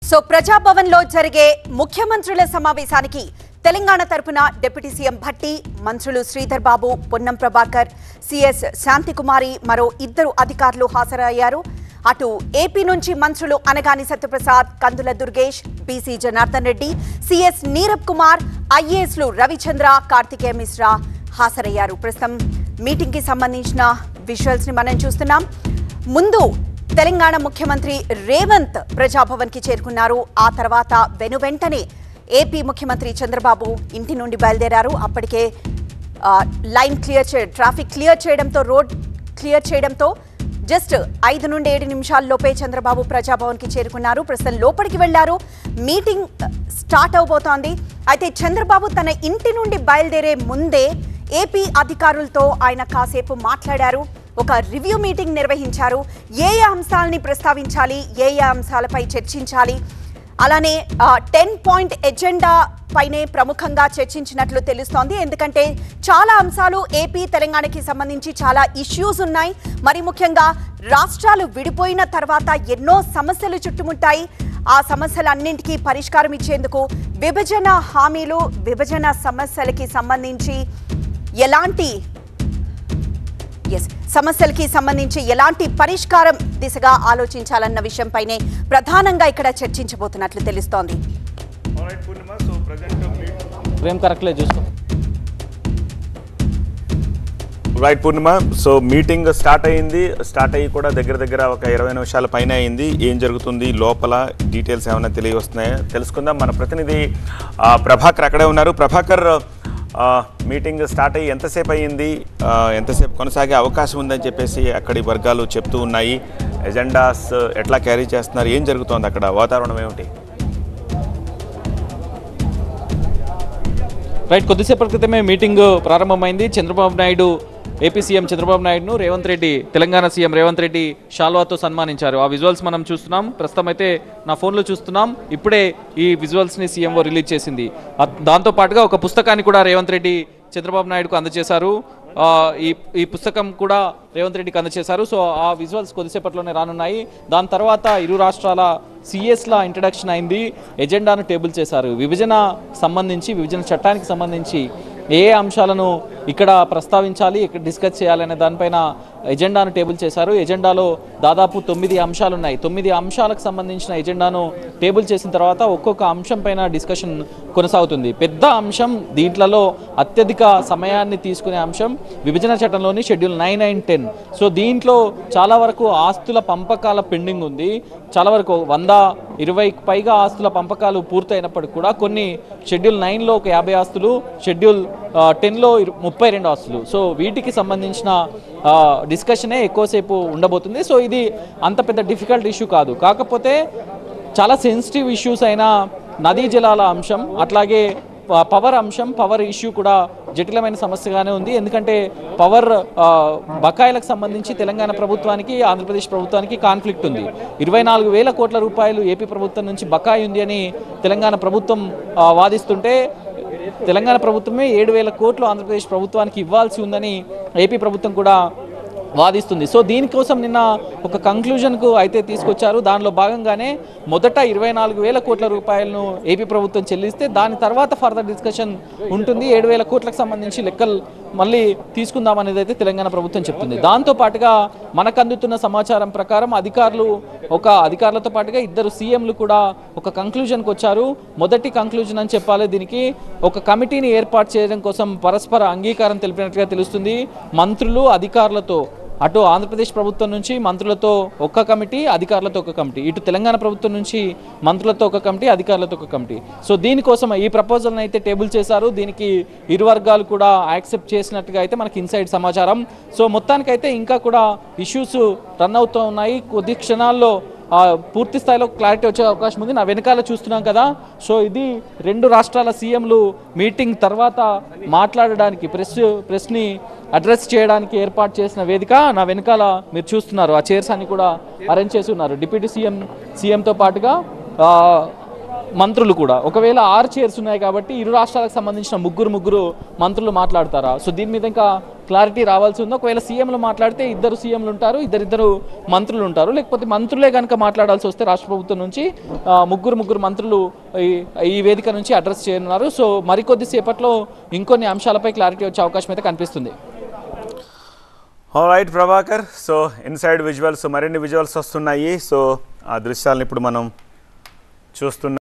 so Praja Bhavan లో జరిగే ముఖ్యమంత్రుల సమావేశానికి తెలంగాణ తరపున డిప్యూటీ సీఎం భట్టి మంత్రులు శ్రీధర్ బాబు పొన్నం ప్రభాకర్ సిఎస్ శాంతికుమారి మరో ఇద్దరు అధికారులు హాజరయ్యారు అటు ఏపీ నుంచి మంత్రులు అనగాని సత్యప్రసాద్ కందుల దుర్గేష్ బీసీ జనార్దన్ రెడ్డి సిఎస్ నీరబ్ కుమార్ ఐఏఎస్లు రవిచంద్ర కార్తికేయ మిశ్రా హాజరయ్యారు ప్రస్తుతం మీటింగ్ కి సంబంధించిన విజువల్స్ ని మనం చూస్తున్నాం ముందు తెలంగాణ ముఖ్యమంత్రి రేవంత్ ప్రజాభవన్ కి చేరుకున్నారు ఆ తర్వాత వెనువెంటనే ఏపీ ముఖ్యమంత్రి చంద్రబాబు ఇంటి నుండి బయలుదేరారు అప్పటికే ఆ, లైన్ క్లియర్ చే ట్రాఫిక్ క్లియర్ చేయడంతో రోడ్ క్లియర్ చేయడంతో జస్ట్ ఐదు నుండి ఏడు నిమిషాల్లోపే చంద్రబాబు ప్రజాభవన్ కి చేరుకున్నారు ప్రస్తుతం లోపలికి వెళ్లారు మీటింగ్ స్టార్ట్ అవబోతోంది అయితే చంద్రబాబు తన ఇంటి నుండి బయలుదేరే ముందే ఏపీ అధికారులతో ఆయన కాసేపు మాట్లాడారు ఒక రివ్యూ మీటింగ్ నిర్వహించారు ఏ ఏ అంశాలని ప్రస్తావించాలి ఏ ఏ అంశాలపై చర్చించాలి అలానే టెన్ పాయింట్ ఎజెండా పైనే ప్రముఖంగా చర్చించినట్లు తెలుస్తోంది ఎందుకంటే చాలా అంశాలు ఏపీ తెలంగాణకి సంబంధించి చాలా ఇష్యూస్ ఉన్నాయి మరి ముఖ్యంగా రాష్ట్రాలు విడిపోయిన తర్వాత ఎన్నో సమస్యలు చుట్టుముట్టాయి ఆ సమస్యలన్నింటికీ పరిష్కారం ఇచ్చేందుకు విభజన హామీలు విభజన సమస్యలకి సంబంధించి ఎలాంటి ఎస్ సమస్యలకి సంబంధించి ఎలాంటి పరిష్కారం దిశగా ఆలోచించాలన్న విషయంపైనే ప్రధానంగా ఇక్కడ చర్చించబోతున్నట్లు తెలుస్తోంది Alright, Purnima, so present a meet- frame కరెక్ట్లే చూస్తాం right Purnima so meeting start అయింది స్టార్ట్ అయ్యి కూడా దగ్గర దగ్గర ఒక ఇరవై నిమిషాల పైన అయింది ఏం జరుగుతుంది లోపల డీటెయిల్స్ ఏమైనా తెలియవస్తున్నాయా తెలుసుకుందాం మన ప్రతినిధి ఆ, ప్రభాకర్ అక్కడే ఉన్నారు ప్రభాకర్ ఆ, మీటింగ్ స్టార్ట్ అయ్యి ఎంతసేపు అయ్యింది ఆ, ఎంతసేపు కొనసాగే అవకాశం ఉందని చెప్పేసి అక్కడి వర్గాలు చెప్తూ ఉన్నాయి ఎజెండాస్ ఎట్లా క్యారీ చేస్తున్నారు ఏం జరుగుతోంది అక్కడ వాతావరణం ఏమిటి రైట్ కొద్దిసేపటి క్రితమే మీటింగ్ ప్రారంభమైంది చంద్రబాబు నాయుడు ఏపీ సీఎం చంద్రబాబు నాయుడును రేవంత్ రెడ్డి తెలంగాణ సీఎం రేవంత్ రెడ్డి షాల్వాతో సన్మానించారు ఆ విజువల్స్ మనం చూస్తున్నాం ప్రస్తుతం అయితే నా ఫోన్లో చూస్తున్నాం ఇప్పుడే ఈ విజువల్స్ని సీఎంఓ రిలీజ్ చేసింది అ- దాంతో పాటుగా ఒక పుస్తకాన్ని కూడా రేవంత్ రెడ్డి చంద్రబాబు నాయుడుకు అందజేశారు ఆ, ఈ ఈ పుస్తకం కూడా రేవంత్ రెడ్డికి అందజేశారు సో ఆ విజువల్స్ కొద్దిసేపట్లోనే రానున్నాయి దాని తర్వాత ఇరు రాష్ట్రాల సిఎస్ల ఇంట్రడక్షన్ అయింది ఎజెండాను టేబుల్ చేశారు విభజన సంబంధించి విభజన చట్టానికి సంబంధించి ఏ ఏ అంశాలను ఇక్కడ ప్రస్తావించాలి ఇక్కడ డిస్కస్ చేయాలి అనే దానిపైన ఎజెండాను టేబుల్ చేశారు ఎజెండాలో దాదాపు తొమ్మిది అంశాలు ఉన్నాయి తొమ్మిది అంశాలకు సంబంధించిన ఎజెండాను టేబుల్ చేసిన తర్వాత ఒక్కొక్క అంశం పైన డిస్కషన్ కొనసాగుతుంది పెద్ద అంశం దీంట్లలో అత్యధిక సమయాన్ని తీసుకునే అంశం విభజన చట్టంలోని schedule nine nine ten so దీంట్లో చాలా వరకు ఆస్తుల పంపకాల పెండింగ్ ఉంది చాలా వరకు వంద ఇరవైకి పైగా ఆస్తుల పంపకాలు పూర్తయినప్పటికీ కూడా కొన్ని షెడ్యూల్ నైన్లో ఒక యాభై ఆస్తులు షెడ్యూల్ ఆ, టెన్లో ఇరు- ముప్పై రెండు ఆస్తులు సో వీటికి సంబంధించిన ఆ, డిస్కషనే ఎక్కువసేపు ఉండబోతుంది సో ఇది అంత పెద్ద డిఫికల్ట్ ఇష్యూ కాదు కాకపోతే చాలా సెన్సిటివ్ ఇష్యూస్ అయిన నదీ జలాల అంశం అట్లాగే ప- పవర్ అంశం పవర్ ఇష్యూ కూడా జటిలమైన సమస్యగానే ఉంది ఎందుకంటే పవర్ ఆ, బకాయిలకు సంబంధించి తెలంగాణ ప్రభుత్వానికి ఆంధ్రప్రదేశ్ ప్రభుత్వానికి కాన్ఫ్లిక్ట్ ఉంది ఇరవై నాలుగు వేల కోట్ల రూపాయలు ఏపీ ప్రభుత్వం నుంచి బకాయి ఉంది అని తెలంగాణ ప్రభుత్వం ఆ, వాదిస్తుంటే తెలంగాణ ప్రభుత్వమే ఏడు వేల కోట్లు ఆంధ్రప్రదేశ్ ప్రభుత్వానికి ఇవ్వాల్సి ఉందని ఏపీ ప్రభుత్వం కూడా వాదిస్తుంది సో దీనికోసం నిన్న ఒక కంక్లూజన్కు అయితే తీసుకొచ్చారు దానిలో భాగంగానే మొదట ఇరవై నాలుగు వేల కోట్ల రూపాయలను ఏపీ ప్రభుత్వం చెల్లిస్తే దాని తర్వాత ఫర్దర్ డిస్కషన్ ఉంటుంది ఏడు వేల కోట్లకు సంబంధించి లెక్కలు మళ్ళీ తీసుకుందాం అనేది అయితే తెలంగాణ ప్రభుత్వం చెప్తుంది దాంతో పాటుగా మనకు అందుతున్న సమాచారం ప్రకారం అధికారులు ఒక అధికారులతో పాటుగా ఇద్దరు సీఎంలు కూడా ఒక కంక్లూజన్కి వచ్చారు మొదటి కంక్లూజన్ అని చెప్పాలి దీనికి ఒక కమిటీని ఏర్పాటు చేయడం కోసం పరస్పర అంగీకారం తెలిపినట్టుగా తెలుస్తుంది మంత్రులు అధికారులతో అటు ఆంధ్రప్రదేశ్ ప్రభుత్వం నుంచి మంత్రులతో ఒక కమిటీ అధికారులతో ఒక కమిటీ ఇటు తెలంగాణ ప్రభుత్వం నుంచి మంత్రులతో ఒక కమిటీ అధికారులతో ఒక కమిటీ సో దీనికోసం ఈ ప్రపోజల్ని అయితే టేబుల్ చేశారు దీనికి ఇరు వర్గాలు కూడా యాక్సెప్ట్ చేసినట్టుగా అయితే మనకి ఇన్సైడ్ సమాచారం సో మొత్తానికైతే ఇంకా కూడా ఇష్యూస్ రన్ అవుతూ ఉన్నాయి కొద్ది క్షణాల్లో ఆ, పూర్తి స్థాయిలో క్లారిటీ వచ్చే అవకాశం ఉంది నా వెనకాల చూస్తున్నాం కదా సో ఇది రెండు రాష్ట్రాల సీఎంలు మీటింగ్ తర్వాత మాట్లాడడానికి ప్రెస్ ప్రెస్ని అడ్రస్ చేయడానికి ఏర్పాటు చేసిన వేదిక నా వెనకాల మీరు చూస్తున్నారు ఆ చైర్స్ అన్ని కూడా అరేంజ్ చేసి ఉన్నారు డిప్యూటీ సీఎం సీఎంతో పాటుగా ఆ, మంత్రులు కూడా ఒకవేళ ఆరు చైర్స్ ఉన్నాయి కాబట్టి ఇరు రాష్ట్రాలకు సంబంధించిన ముగ్గురు ముగ్గురు మంత్రులు మాట్లాడతారా సో దీని మీద ఇంకా క్లారిటీ రావాల్సి ఉంది ఒకవేళ సీఎంలు మాట్లాడితే ఇద్దరు సీఎంలు ఉంటారు ఇద్దరిద్దరు మంత్రులు ఉంటారు లేకపోతే మంత్రులే కనుక మాట్లాడాల్సి వస్తే రాష్ట్ర ప్రభుత్వం నుంచి ఆ, ముగ్గురు ముగ్గురు మంత్రులు ఈ- ఈ వేదిక నుంచి అడ్రస్ చేయనున్నారు సో మరికొద్ది సేపట్లో ఇంకొన్ని అంశాలపై క్లారిటీ వచ్చే అవకాశం అయితే కనిపిస్తుంది right Prabhakar so inside visuals మరిన్ని విజువల్స్ వస్తున్నాయి సో ఆ దృశ్యాలను ఇప్పుడు మనం చూస్తున్నాం